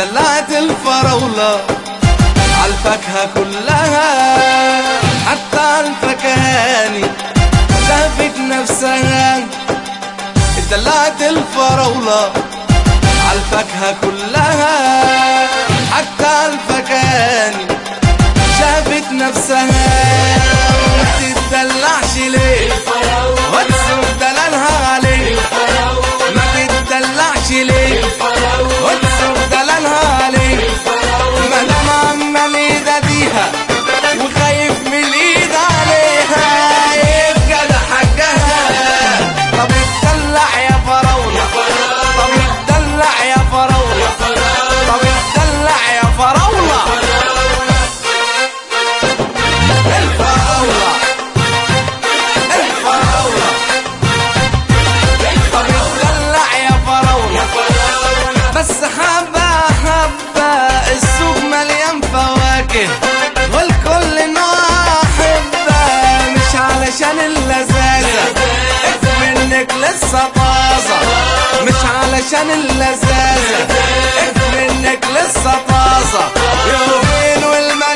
دلعت الفراولة عالفاكهة كلها حتى الفكهاني شافت نفسها دلعت الفراولة عالفاكهة كلها حتى الفكهاني شافت نفسها ما تتدلعش ليه وتصرف دلالها عليه ما تتدلعش ليه وتصرف دلالها عليه ما دام عمال يداديها وخايف من الايد عليها يبقى ده حقها طب اتدلع يا فراولة طب اتدلع يا فراولة طب اتدلع يا فراولة الفراولة الفراولة طب اتدلع يا فراولة بس حبة حبة السوق مليان فواكه والكل نوع حبة مش علشان اللذاذة منك لسه طازة مش علشان اللذاذة منك لسه طازة يومين والمجال